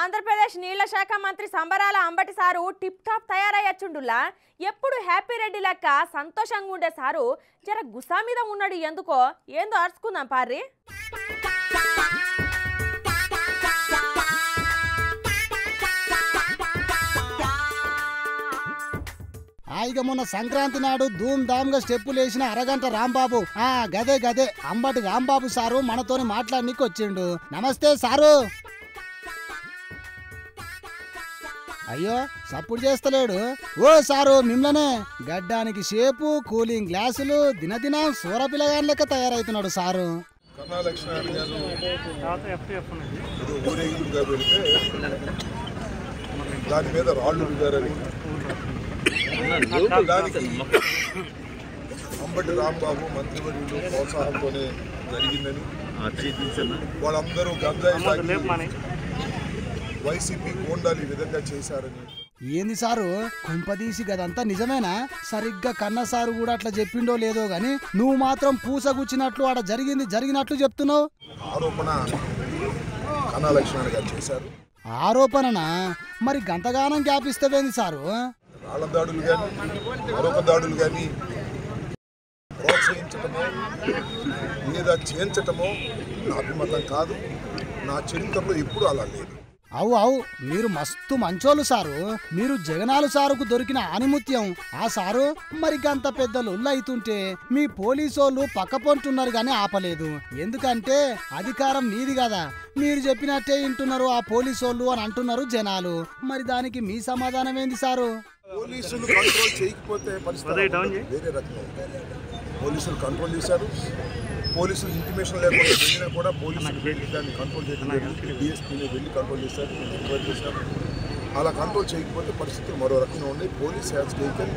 ఆంధ్రప్రదేశ్ నీళ్ల శాఖ మంత్రి సంబరాల అంబటి సారు టిప్ టాప్ తయారయ్యచ్చుండులా ఎప్పుడు హ్యాపీ రెడ్డి లెక్క సంతోషంగా ఉండే సారు జర గుసా మీద ఉన్నాడు ఎందుకో ఏందో అరుచుకుందాం పార్రి ఆ ఇక మొన్న సంక్రాంతి నాడు ధూమ్ ధామ్ గా స్టెప్పులు వేసిన అరగంట రాంబాబు ఆ గదే గదే అంబటి రాంబాబు సారు మనతోని మాట్లాడనీకి వచ్చిండు నమస్తే సారు అయ్యో సప్పుడు చేస్తలేడు ఓ సారు మిమ్మల్నే గడ్డానికి షేపు కూలింగ్ గ్లాసులు దినదినం సూర పిల్లగాని లెక్క తయారవుతున్నాడు సారు కన్నా లక్ష్మణ్ గారు ఏదో ఊరేగింపుగా వెళ్తే దాని మీద రాళ్ళు రుద్దారని దానికి అంబటి రాంబాబు మంత్రివర్యులు ప్రోత్సాహంతోనే జరిగిందని వాళ్ళందరూ గంజాయి తాగి వైసీపీ గోండాలు ఈ విధంగా చేశారని ఏంది సారు కుంపదీసి గదంతా నిజమేనా సరిగ్గా కన్న సారు కూడా అట్లా చెప్పిండో లేదో గాని నువ్వు మాత్రం పూసగుచ్చినట్లు ఆడ జరిగింది జరిగినట్లు చెప్తున్నావు ఆరోపణ కన్నా లక్ష్మణ్ గారు చేశారు ఆరోపణనా మరి గంతగానం జ్ఞాపిస్తవేంది సారు రాళ్ల దాడులు కానీ మరొక దాడులు కానీ ప్రోత్సహించటమో లేదా చేయించటమో నా అభిమతం కాదు నా చరిత్రలో ఎప్పుడు అలా లేదు అవు అవు మీరు మస్తు మంచోళ్ళు సారు మీరు జగనాలు సారుకు దొరికిన ఆనిముత్యం ఆ సారు మరి గంత పెద్దలు అయితుంటే మీ పోలీసోళ్ళు పక్కపొంటున్నారు గానీ ఆపలేదు ఎందుకంటే అధికారం మీది కదా మీరు చెప్పినట్టే వింటున్నారు ఆ పోలీసోళ్ళు అని అంటున్నారు జనాలు మరి దానికి మీ సమాధానం ఏంది సారు పోలీసులు కంట్రోల్ చేయకపోతే పరిస్థితి వేరే రకంగా ఉంటుంది. పోలీసులు కంట్రోల్ చేశారు పోలీసులు ఇంటిమేషన్ లేకుండా వెళ్ళినా కూడా పోలీసులు వెళ్ళి దాన్ని కంట్రోల్ చేయడం జరిగింది డిఎస్పీని వెళ్ళి కంట్రోల్ చేశారు ఎంక్వైరీ చేశారు అలా కంట్రోల్ చేయకపోతే పరిస్థితులు మరో రకంగా ఉన్నాయి police has taken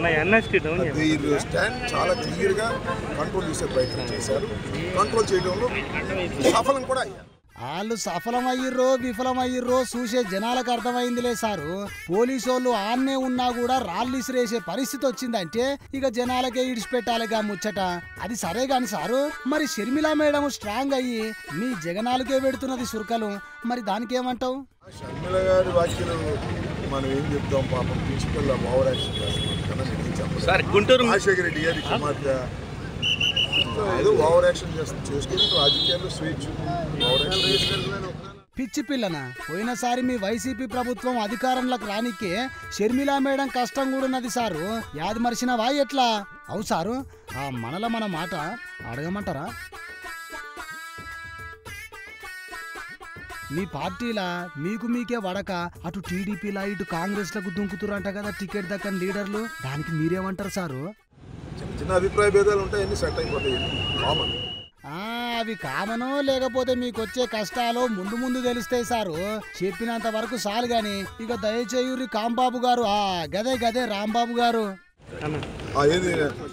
their stand చాలా క్లియర్గా కంట్రోల్ చేసే ప్రయత్నం చేశారు కంట్రోల్ చేయడంలో సఫలం కూడా అయ్యారు వాళ్ళు సఫలమయ్యిర్రో విఫలమయ్యిర్రో చూసే జనాలకు అర్థమైందిలే సారు పోలీసోళ్ళు ఆన్నే ఉన్నా కూడా రాళ్ళు ఇసిరేసే పరిస్థితి వచ్చిందంటే ఇక జనాలకే ఇడిచిపెట్టాలిగా ముచ్చట అది సరే గాని సారు మరి షర్మిల మేడం స్ట్రాంగ్ అయ్యి మీ జగనాలకే పెడుతున్నది సురకలు మరి దానికి ఏమంటావు షర్మిల గారి వ్యాఖ్యలు మనం ఏం చెప్తాం పాపం ప్రిన్సిపల్ ఓవర్ యాక్షన్ చేస్తున్నాం కదా నేను ఏం చెప్పను. సార్ గుంటూరు రాజశేఖర రెడ్డి గారి కుమార్తె సో ఏదో ఓవర్ యాక్షన్ చేస్తుంది చేసుకుని రాజకీయాల్లో స్వేచ్ఛ ఓవర్ యాక్షన్ పిచ్చి పిల్లన పోయినసారి మీ వైసీపీ ప్రభుత్వం అధికారంలోకి రానికే షర్మిలా మేడం కష్టం కూడా ఉన్నది సారు యాది మరిచినవా ఎట్లా అవు సారు ఆ మనల మన మాట అడగమంటారా మీ పార్టీలా మీకు మీకే వడక అటు టీడీపీలా ఇటు కాంగ్రెస్ లకు దుంకుతురంట కదా టికెట్ దక్కని లీడర్లు దానికి మీరేమంటారు సారు చిన్న చిన్న అభిప్రాయ భేదాలు ఉంటాయి అన్ని సెట్ అయిపోతాయి కామన్ ఆ, అవి కామనో లేకపోతే మీకు వచ్చే కష్టాలు ముందు ముందు తెలుస్తాయి సారు చెప్పినంత వరకు చాలు గాని ఇక దయచేయురి కాంబాబు గారు ఆ గదే గదే రాంబాబు గారు ఆ ఏది